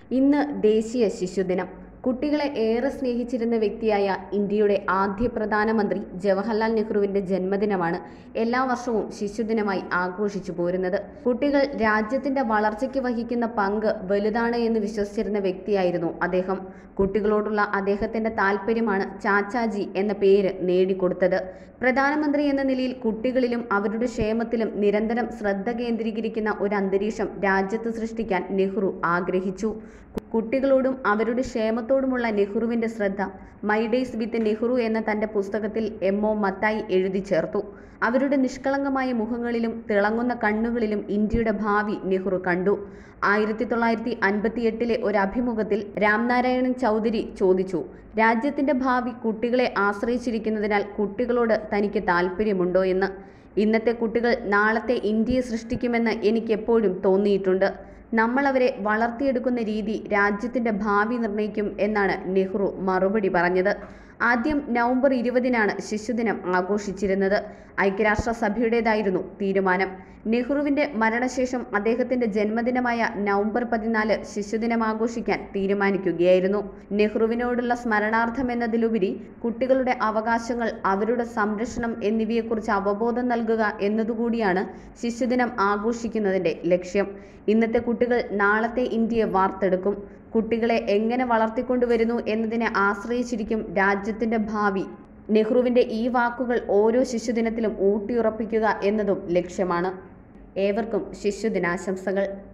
ഇന്ന് ദേശീയ ശിശുദിനം കുട്ടികളെ ഏറെ സ്നേഹിച്ചിരുന്ന വ്യക്തിയായ ഇന്ത്യയുടെ ആദ്യ പ്രധാനമന്ത്രി ജവഹർലാൽ നെഹ്റുവിന്റെ ജന്മദിനമാണ് എല്ലാ വർഷവും ശിശുദിനമായി ആഘോഷിച്ചു പോരുന്നത് കുട്ടികൾ രാജ്യത്തിന്റെ വളർച്ചയ്ക്ക് വഹിക്കുന്ന പങ്ക് വലുതാണ് എന്ന് വിശ്വസിച്ചിരുന്ന വ്യക്തിയായിരുന്നു അദ്ദേഹം കുട്ടികളോടുള്ള അദ്ദേഹത്തിന്റെ താല്പര്യമാണ് ചാച്ചാജി എന്ന പേര് നേടിക്കൊടുത്തത് പ്രധാനമന്ത്രി എന്ന നിലയിൽ കുട്ടികളിലും അവരുടെ ക്ഷേമത്തിലും നിരന്തരം ശ്രദ്ധ കേന്ദ്രീകരിക്കുന്ന ഒരു അന്തരീക്ഷം രാജ്യത്ത് സൃഷ്ടിക്കാൻ നെഹ്റു ആഗ്രഹിച്ചു കുട്ടികളോടും അവരുടെ ക്ഷേമത്തോടുമുള്ള നെഹ്റുവിന്റെ ശ്രദ്ധ മൈ ഡേയ്സ് വിത്ത് നെഹ്റു എന്ന തന്റെ പുസ്തകത്തിൽ എം ഒ മത്തായി എഴുതി ചേർത്തു അവരുടെ നിഷ്കളങ്കമായ മുഖങ്ങളിലും തിളങ്ങുന്ന കണ്ണുകളിലും ഇന്ത്യയുടെ ഭാവി നെഹ്റു കണ്ടു ആയിരത്തി തൊള്ളായിരത്തി അൻപത്തി എട്ടിലെ ഒരു അഭിമുഖത്തിൽ രാംനാരായണൻ ചൗധരി ചോദിച്ചു രാജ്യത്തിന്റെ ഭാവി കുട്ടികളെ ആശ്രയിച്ചിരിക്കുന്നതിനാൽ കുട്ടികളോട് തനിക്ക് താല്പര്യമുണ്ടോ എന്ന് ഇന്നത്തെ കുട്ടികൾ നാളത്തെ ഇന്ത്യയെ സൃഷ്ടിക്കുമെന്ന് എനിക്കെപ്പോഴും തോന്നിയിട്ടുണ്ട് നമ്മൾ അവരെ വളർത്തിയെടുക്കുന്ന രീതി രാജ്യത്തിന്റെ ഭാവി നിർണ്ണയിക്കും എന്നാണ് നെഹ്റു മറുപടി പറഞ്ഞത് ആദ്യം നവംബർ ഇരുപതിനാണ് ശിശുദിനം ആഘോഷിച്ചിരുന്നത് ഐക്യരാഷ്ട്രസഭയുടേതായിരുന്നു തീരുമാനം നെഹ്റുവിന്റെ മരണശേഷം അദ്ദേഹത്തിന്റെ ജന്മദിനമായ നവംബർ പതിനാല് ശിശുദിനം ആഘോഷിക്കാൻ തീരുമാനിക്കുകയായിരുന്നു നെഹ്റുവിനോടുള്ള സ്മരണാർത്ഥം എന്നതിലുപരി കുട്ടികളുടെ അവകാശങ്ങൾ അവരുടെ സംരക്ഷണം എന്നിവയെക്കുറിച്ച് അവബോധം നൽകുക എന്നതുകൂടിയാണ് ശിശുദിനം ആഘോഷിക്കുന്നതിന്റെ ലക്ഷ്യം ഇന്നത്തെ കുട്ടികൾ നാളത്തെ ഇന്ത്യയെ വാർത്തെടുക്കും കുട്ടികളെ എങ്ങനെ വളർത്തിക്കൊണ്ടുവരുന്നു എന്നതിനെ ആശ്രയിച്ചിരിക്കും രാജ്യത്തിന്റെ ഭാവി നെഹ്റുവിന്റെ ഈ വാക്കുകൾ ഓരോ ശിശുദിനത്തിലും ഊട്ടിയുറപ്പിക്കുക എന്നതും ലക്ഷ്യമാണ് ഏവർക്കും ശിശുദിനാശംസകൾ